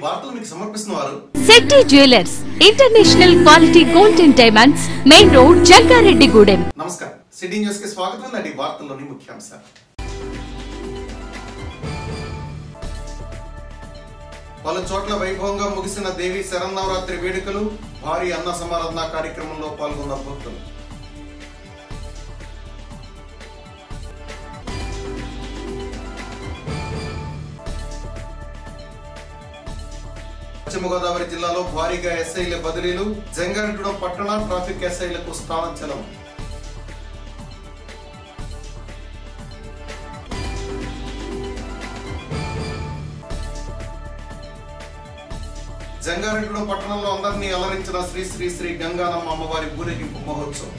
వార్తలు మీకు సమర్పిస్తున్న వారు Shetty jewellers international quality gold and diamonds main road Jangareddygudem నమస్కారం సిటీ న్యూస్ కి స్వాగతం నాటి వార్తల్లోని ముఖ్యాంశాలు పలు చోట్ల వైభవంగా ముగిసిన దేవి శరన్నవరాత్రి వేడుకలు భారీ అన్న సమారాధన కార్యక్రమంలో పాల్గొన్న భక్తులు పశ్చిమ గోదావరి జిల్లాలో భారీగా ఎస్ఐల బదిలీలు జంగారెడ్డిగూడెం పట్టణ ట్రాఫిక్ ఎస్ఐలకు స్థానచలం జంగారెడ్డిగూడెం పట్టణంలో అందరినీ అలరించిన శ్రీ శ్రీ శ్రీ గంగానమ్మ అమ్మవారి ఊరేగింపు మహోత్సవం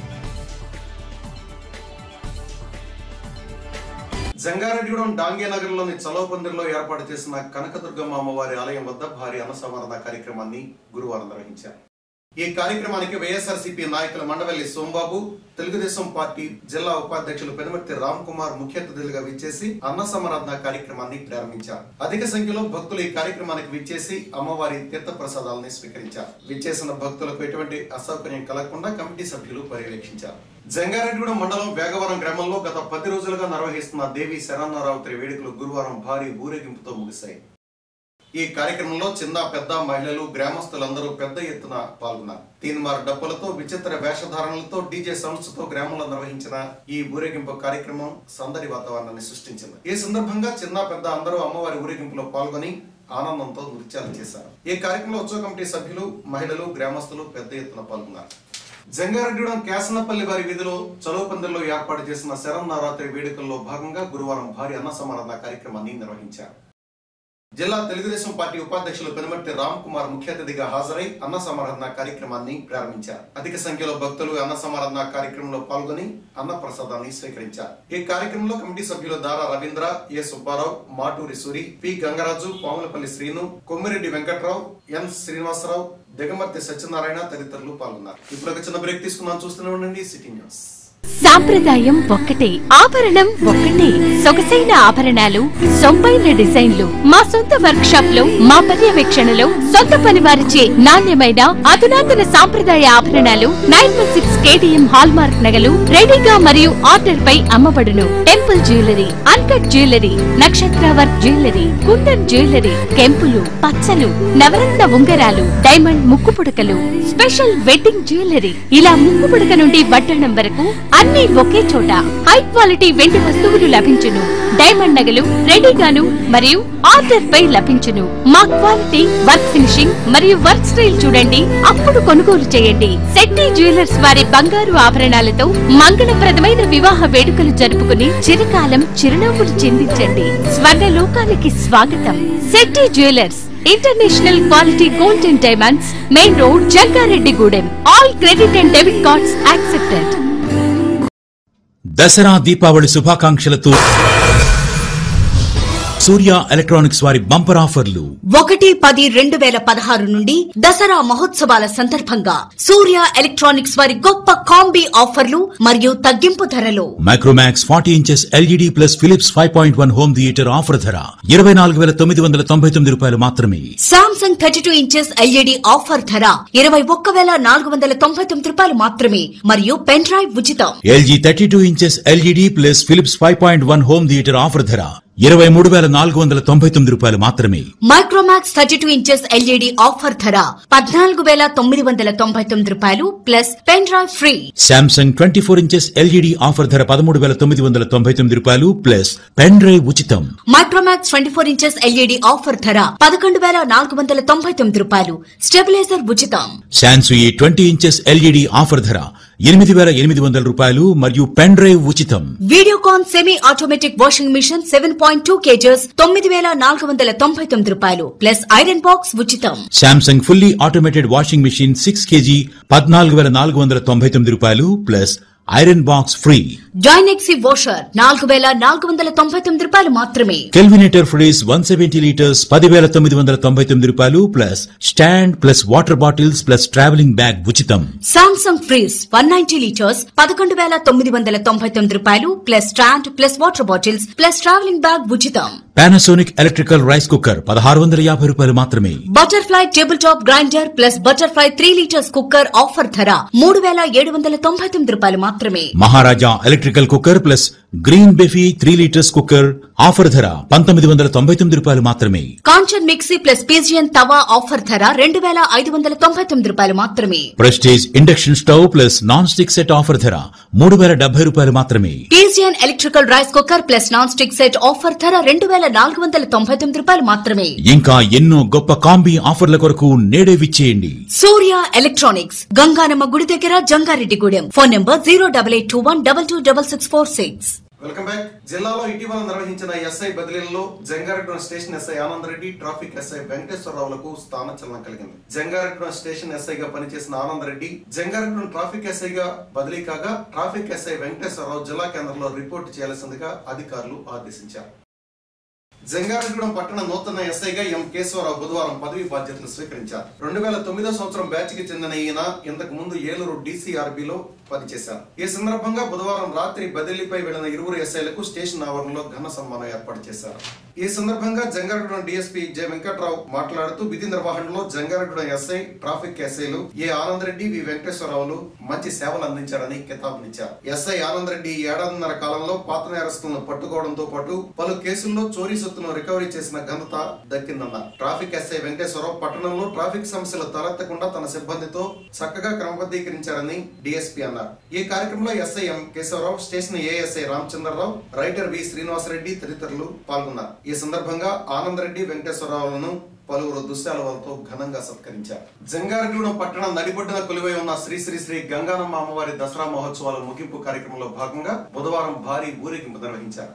జంగారెడ్డిగూడెం డాంగే నగర్లోని చలవ పందిరిలో ఏర్పాటు చేసిన కనకదుర్గమ్మ అమ్మవారి ఆలయం వద్ద భారీ అన్నసంవరణ కార్యక్రమాన్ని గురువారం నిర్వహించారు ఈ కార్యక్రమానికి వైఎస్ఆర్సీపీ నాయకులు మండవల్లి సోంబాబు తెలుగుదేశం పార్టీ జిల్లా ఉపాధ్యక్షులు పెనుమర్తి రామ్ కుమార్ ముఖ్య అతిథులుగా విచ్చేసి అన్న సమరాధన కార్యక్రమాన్ని ప్రారంభించారు అధిక సంఖ్యలో భక్తులు ఈ కార్యక్రమానికి విచ్చేసి అమ్మవారి తీర్థ ప్రసాదాలని స్వీకరించారు విచ్చేసిన భక్తులకు ఎటువంటి అసౌకర్యం కలగకుండా కమిటీ సభ్యులు పర్యవేక్షించారు జంగారెడ్డిగూడెం మండలం వేగవరం గ్రామంలో గత పది రోజులుగా నిర్వహిస్తున్న దేవి శరన్నరావుతరి వేడుకలు గురువారం భారీ ఊరేగింపుతో ముగిశాయి ఈ కార్యక్రమంలో చిన్న పెద్ద మహిళలు గ్రామస్తులందరూ పెద్ద ఎత్తున పాల్గొన్నారు తీన్మార్ డప్పులతో విచిత్ర వేషధారణలతో డీజే సౌండ్స్ తో గ్రామంలో నిర్వహించిన ఈ ఊరేగింపు కార్యక్రమం సందడి వాతావరణాన్ని సృష్టించింది ఈ సందర్భంగా చిన్న పెద్ద అందరూ అమ్మవారి ఊరేగింపులో పాల్గొని ఆనందంతో నృత్యాలు చేశారు ఈ కార్యక్రమంలో ఉత్సవ కమిటీ సభ్యులు మహిళలు గ్రామస్తులు పెద్ద ఎత్తున పాల్గొన్నారు జంగారెడ్డిగూడెం కేసనపల్లి వారి వీధిలో చలువ పందిరిలో ఏర్పాటు చేసిన శరం నవరాత్రి వేడుకల్లో భాగంగా గురువారం భారీ అన్న సమారాధన కార్యక్రమాన్ని నిర్వహించారు జిల్లా తెలుగుదేశం పార్టీ ఉపాధ్యక్షులు పెనుమర్తి రామ్ కుమార్ ముఖ్య అతిథిగా హాజరై అన్న సమారాధన కార్యక్రమాన్ని ప్రారంభించారు అధిక సంఖ్యలో భక్తులు అన్న సమారాధన కార్యక్రమంలో పాల్గొని అన్న ప్రసాదాన్ని స్వీకరించారు ఈ కార్యక్రమంలో కమిటీ సభ్యులు Dara Ravindra A Subbarao Maturi Suri P Gangaraju Pamulapalli Srinu Kommireddy Venkatrao N Srinivasarao Digamarthi Satyanarayana తదితరులు పాల్గొన్నారు ఇప్పుడు ఒక చిన్న బ్రేక్ తీసుకుందాం చూస్తూనే ఉండండి సిటీ న్యూస్ సాంప్రదాయం ఒక్కటే ఆభరణం ఒక్కటే సొగసైన ఆభరణాలు సొంపైన డిజైన్లు మా సొంత వర్క్ షాప్ లో మా పర్యవేక్షణలో సొంత పని వారిచే నాణ్యమైన అధునాతన సాంప్రదాయ ఆభరణాలు nine one six KTM hallmark నగలు రెడీగా మరియు ఆర్డర్ పై అమ్మబడును టెంపుల్ జ్యువెలరీ అన్కట్ జ్యువెలరీ నక్షత్ర వర్క్ జ్యువెలరీ కుందన్ జ్యువెలరీ కెంపులు పచ్చలు నవరత్న ఉంగరాలు డైమండ్ ముక్కు పుడకలు స్పెషల్ వెడ్డింగ్ జ్యువెలరీ ఇలా ముక్కు పుడక నుండి వడ్డనం వరకు అన్ని ఒకే చోట హై క్వాలిటీ వెండి వస్తువులు లభించును డైమండ్ నగలు రెడీగాను మరియు ఆర్డర్ పై లభించును మా క్వాలిటీ వర్క్ ఫినిషింగ్ మరియు వర్క్ స్టైల్ చూడండి అప్పుడు కొనుగోలు చేయండి శెట్టి జ్యువెలర్స్ వారి బంగారు ఆభరణాలతో మంగళప్రదమైన వివాహ వేడుకలు జరుపుకుని చిరకాలం చిరునవ్వులు చిందించండి స్వర్ణ లోకానికి స్వాగతం Shetty jewellers international quality gold and diamonds main road Jangareddygudem all credit and debit cards accepted Dasara Deepavali శుభాకాంక్షలతో సూర్య ఎలక్ట్రానిక్స్ వారి బంపర్ ఆఫర్లు ఒకటి పది రెండు వేల పదహారు నుండి దసరా మహోత్సవాల సందర్భంగా సూర్య ఎలక్ట్రానిక్స్ వారి గొప్ప కాంబీ ఆఫర్లు మరియు తగ్గింపు ధరలు Micromax forty inches LED plus Philips five point one home theatre offer ధర ఇరవై నాలుగు వేల తొమ్మిది వందల తొంభై తొమ్మిది రూపాయలు మాత్రమే Samsung thirty two inches LED offer ధర ఇరవై ఒక్క వేల నాలుగు వందల తొంభై తొమ్మిది రూపాయలు మాత్రమే మరియు పెన్ డ్రైవ్ ఉచితం LG thirty two inches LED plus Philips five point one home theatre offer ధర ఇరవై మూడు వేల నాలుగు వందల తొంభై తొమ్మిది రూపాయలు మాత్రమే Micromax thirty two inches LED offer ధర పద్నాలుగు వేల తొమ్మిది వందల తొంభై తొమ్మిది రూపాయలు plus pen drive free Samsung twenty four inches LED offer ధర పదమూడు వేల తొమ్మిది వందల తొంభై తొమ్మిది రూపాయలు ప్లస్ పెన్ డ్రైవ్ ఉచితం Micromax twenty four inches LED offer ధర పదకొండు వేల నాలుగు వందల తొంభై తొమ్మిది రూపాయలు స్టెబిలైజర్ ఉచితం Sansui twenty inches LED offer ధర ఎనిమిది వేల ఎనిమిది వందల రూపాయలు మరియు పెన్ డ్రైవ్ ఉచితం Videocon semi automatic washing machine seven point two kgs తొమ్మిది వేల నాలుగు వందల తొంభై తొమ్మిది రూపాయలు ప్లస్ ఐరన్ బాక్స్ ఉచితం Samsung fully automated washing machine six kg పద్నాలుగు వేల నాలుగు వందల తొంభై తొమ్మిది రూపాయలు ప్లస్ ఐరన్ బాక్స్ ఫ్రీ జైనెక్సీ వాషర్ నాలుగు వేల నాలుగు వందల తొంభై తొమ్మిది రూపాయలు మాత్రమే Kelvinator fridge one seventy litres పదివేల తొమ్మిది వందల తొంభై తొమ్మిది రూపాయలు plus stand plus water bottles plus travelling bag ఉచితం Samsung fridge one ninety litres పదకొండు వేల తొమ్మిది వందల తొంభై తొమ్మిది రూపాయలు plus stand plus water bottles plus travelling bag ఉచితం పానాసోనిక్ ఎలక్ట్రికల్ రైస్ కుక్కర్ పదహారు వందల యాభై రూపాయలు మాత్రమే butterfly table top grinder plus butterfly three litres cooker offer ధర మూడు వేల ఏడు వందల తొంభై తొమ్మిది రూపాయలు మాత్రమే Maharaja electrical cooker plus green బెఫీ త్రీ లీటర్స్ కుక్కర్ ఆఫర్ ధర పంతొమ్మిది వందల తొంభై తొమ్మిది రూపాయలు మాత్రమే Kanchan mixie plus Pigeon tawa offer ధర రెండు వేల ఐదు వందల తొంభై తొమ్మిది రూపాయలు మాత్రమే Prestige induction stove plus non stick set offer ధర మూడు వేల డెబ్బై రూపాయలు మాత్రమే Pigeon electrical rice cooker plus non stick set offer ధర రెండు వేల నాలుగు వందల తొంభై తొమ్మిది రూపాయలు మాత్రమే ఇంకా ఎన్నో గొప్ప కాంబీ ఆఫర్ల కొరకు నేడే విచ్చేయండి సూర్య ఎలక్ట్రానిక్స్ గంగానమ్మ గుడి దగ్గర Jangareddygudem phone number zero double eight two one double two double six four six welcome back జిల్లాలో ఇటీవల నిర్వహించిన ఎస్ఐ బదిలీలలో Jangareddy station SI Anand Reddy traffic SI వెంకటేశ్వరరావులకు స్థానచలనం కలిగింది జంగారెడ్డి స్టేషన్ ఎస్ఐగా పనిచేసిన ఆనంద్ రెడ్డి జంగారెడ్డి ట్రాఫిక్ ఎస్ఐగా బదిలీ కాగా ట్రాఫిక్ ఎస్ఐ వెంకటేశ్వరరావు జిల్లా కేంద్రంలో రిపోర్టు చేయాల్సిందిగా అధికారులు ఆదేశించారు జంగారెడ్డిగూడెం పట్టణ నూతన ఎస్ఐగా ఎం కేశవరావు బుధవారం పదవి బాధ్యతలు స్వీకరించారు రెండు వేల తొమ్మిదో సంవత్సరం బ్యాచ్ కి చెందిన ఈయన ఇంతకు ముందు ఏలూరు డిసిఆర్బిలో పనిచేశారు ఈ సందర్భంగా బుధవారం రాత్రి బదిలీపై వెళ్లిన ఇరువురు ఎస్ఐలకు స్టేషన్ ఆవరణలో ఘన సన్మానం ఏర్పాటు చేశారు ఈ సందర్భంగా జంగారెడ్డిగూడెం డిఎస్పీ జె వెంకట్రావు మాట్లాడుతూ విధి నిర్వహణలో జంగారెడ్డిగూడెం ఎస్ఐ ట్రాఫిక్ ఎస్ఐలు ఏ ఆనంద్ రెడ్డి వి వెంకటేశ్వరరావులు మంచి సేవలు అందించారని కితాబునిచ్చారు ఎస్ఐ ఆనంద్ రెడ్డి ఈ ఏడాదిన్నర కాలంలో పాత నేరస్తులను పట్టుకోవడంతో పాటు పలు కేసుల్లో చోరీ సొత్తును రికవరీ చేసిన ఘనత దక్కిందన్నారు ట్రాఫిక్ ఎస్ఐ వెంకటేశ్వరరావు పట్టణంలో ట్రాఫిక్ సమస్యలు తలెత్తకుండా తన సిబ్బందితో చక్కగా క్రమబద్ధీకరించారని డిఎస్పీ అన్నారు ఈ కార్యక్రమంలో SI M Kesavarao station ASI Ramachandrarao writer V Srinivasareddy తదితరులు పాల్గొన్నారు ఈ సందర్భంగా ఆనంద్ రెడ్డి వెంకటేశ్వరరావులను పలువురు దుశ్శాలతో ఘనంగా సత్కరించారు జంగారెడ్డిగూడెం పట్టణం నడిబొడ్డున కొలువై ఉన్న శ్రీ శ్రీ శ్రీ గంగానమ్మ అమ్మవారి దసరా మహోత్సవాల ముగింపు కార్యక్రమంలో భాగంగా బుధవారం భారీ ఊరేగింపు నిర్వహించారు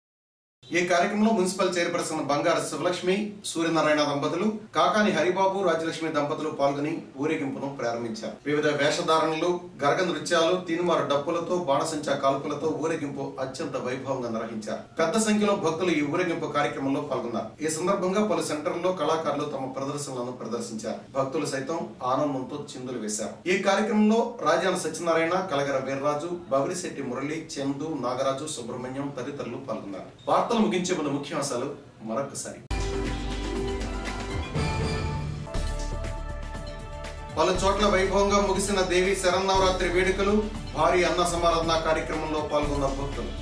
ఈ కార్యక్రమంలో మున్సిపల్ చైర్పర్సన్ బంగారు శివలక్ష్మి సూర్యనారాయణ దంపతులు కాకాని హరిబాబు రాజలక్ష్మి దంపతులు పాల్గొని ఊరేగింపును ప్రారంభించారు వివిధ వేషధారణలు గరగ నృత్యాలు తీన్మారు డప్పులతో బాణసంచా కాల్పులతో ఊరేగింపు అత్యంత వైభవంగా నిర్వహించారు పెద్ద సంఖ్యలో భక్తులు ఈ ఊరేగింపు కార్యక్రమంలో పాల్గొన్నారు ఈ సందర్భంగా పలు సెంటర్లలో కళాకారులు తమ ప్రదర్శనలను ప్రదర్శించారు భక్తులు సైతం ఆనందంతో చిందులు వేశారు ఈ కార్యక్రమంలో రాజాన సత్యనారాయణ కలగర వీర్రాజు బవిలిశెట్టి మురళి చందు నాగరాజు సుబ్రహ్మణ్యం తదితరులు పాల్గొన్నారు వార్తలు ముగించే ముందు ముఖ్యాంశాలు మరొకసారి పలు చోట్ల వైభవంగా ముగిసిన దేవి శరన్నవరాత్రి వేడుకలు భారీ అన్న సమారాధన కార్యక్రమంలో పాల్గొన్న భక్తులు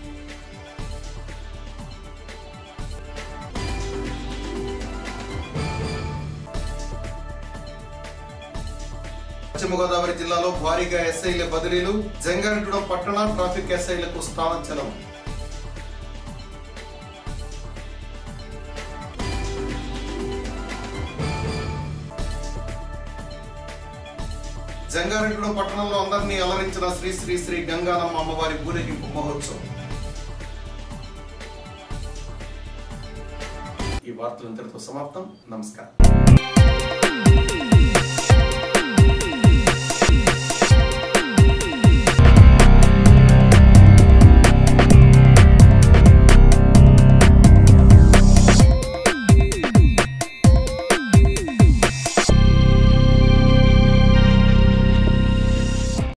పశ్చిమ గోదావరి జిల్లాలో భారీగా ఎస్ఐల బదిలీలు జంగారెడ్డిగూడెం పట్టణ ట్రాఫిక్ ఎస్ఐలకు స్థానచలం జంగారెడ్డిగూడెం పట్టణంలో అందరినీ అలరించిన శ్రీ శ్రీ శ్రీ గంగానమ్మ అమ్మవారి ఊరేగింపు మహోత్సవం ఈ వార్తలు ఇంతటితో సమాప్తం నమస్కారం